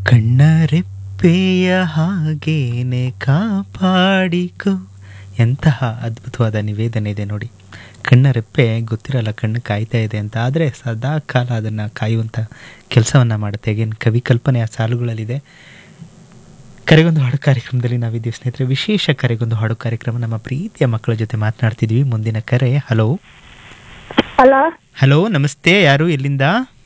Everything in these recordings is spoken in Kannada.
ಕಣ್ಣರೆಪ್ಪೆಯ ಹಾಗೇನೆ ಕಾಪಾಡಿಕೋ ಎಂತಹ ಅದ್ಭುತವಾದ ನಿವೇದನೆ ಇದೆ ನೋಡಿ ಕಣ್ಣರೆಪ್ಪೆ ಗೊತ್ತಿರಲ್ಲ ಕಣ್ಣು ಕಾಯ್ತಾ ಇದೆ ಅಂತ ಆದರೆ ಸದಾ ಕಾಲ ಅದನ್ನು ಕಾಯುವಂಥ ಕೆಲಸವನ್ನು ಮಾಡುತ್ತೆ ಏನು ಕವಿ ಕಲ್ಪನೆ ಆ ಸಾಲುಗಳಲ್ಲಿದೆ ಕರೆಗೊಂದು ಹಾಡು ಕಾರ್ಯಕ್ರಮದಲ್ಲಿ ನಾವಿದ್ದೀವಿ ಸ್ನೇಹಿತರೆ ವಿಶೇಷ ಕರೆಗೊಂದು ಹಾಡು ಕಾರ್ಯಕ್ರಮ ನಮ್ಮ ಪ್ರೀತಿಯ ಮಕ್ಕಳ ಜೊತೆ ಮಾತನಾಡ್ತಿದ್ವಿ ಮುಂದಿನ ಕರೆ ಹಲೋ ಹಲೋ ಹಲೋ ನಮಸ್ತೆ ಯಾರು ಎಲ್ಲಿಂದ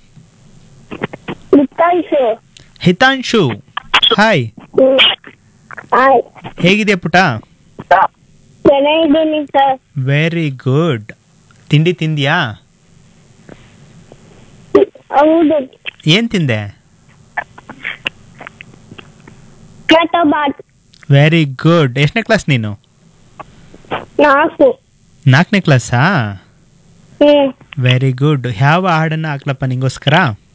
ಮುತ್ತಾಯ್ಸು ಹಿತಾಂಶು ಹಾಯ್ ಹಾಯ್ ಹೇಗಿದೆ ಪುಟ ಚೆನ್ನಾಗಿದ್ದೀನಿ ಸರ್ ವೆರಿ ಗುಡ್ ತಿಂಡಿ ತಿಂದ್ಯಾ ಹೌದು ಏನು ತಿಂದೆ ಕೇಟೋಬಾಟ್ ವೆರಿ ಗುಡ್ ಎಷ್ಟನೇ ಕ್ಲಾಸ್ ನೀನು ನಾಲ್ಕು ನಾಲ್ಕನೇ ಕ್ಲಾಸಾ ಹ್ಮ್ ವೆರಿ ಗುಡ್ ಯಾವ ಹಾಡನ್ನು ಹಾಕ್ಲಪ್ಪ ನಿಂಗೋಸ್ಕರ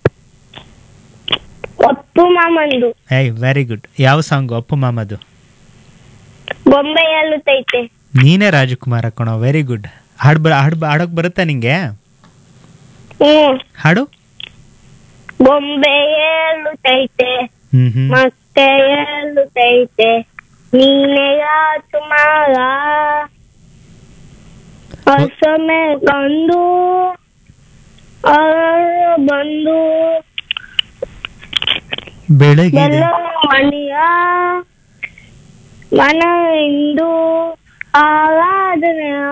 ಒಪ್ಪು ಮಾಮಂದು ಏಯ್ ವೆರಿ ಗುಡ್ ಯಾವ ಸಾಂಗು ಅಪ್ಪು ಮಾಮದು ಬೊಂಬೆ ಎಲ್ಲುತ್ತೈತೆ ನೀನೇ ರಾಜಕುಮಾರ ಕಣೋ ವೆರಿ ಗುಡ್ ಹಾಡು ಬರ ಹಾಡು ಹಾಡೋಕೆ ಬರುತ್ತಾ ನಿಂಗೆ ಹ್ಮ್ ಹಾಡು ಬೊಂಬೆ ಏಳುತ್ತೈತೆ ಹ್ಮ್ ಹ್ಮ್ ಮತ್ತೆ ಏಳುತ್ತೈತೆ ನೀನೆ ರಾಜಕುಮಾರ ಹೊಸಮೆ ಕಂಡು ಅವರು ಬಂದು ಬೆಳಗ್ಗೆ ಎಲ್ಲ ಮನೆಯ ಮನೆಯಿಂದ ಆರಾಧನೆಯ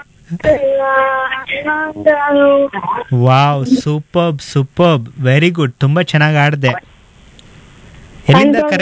wow superb superb very good ತುಂಬಾ ಚೆನ್ನಾಗಿ ಆಡ್ದೆ ಎಲ್ಲಿಂದ ನಂದು ಕರೆ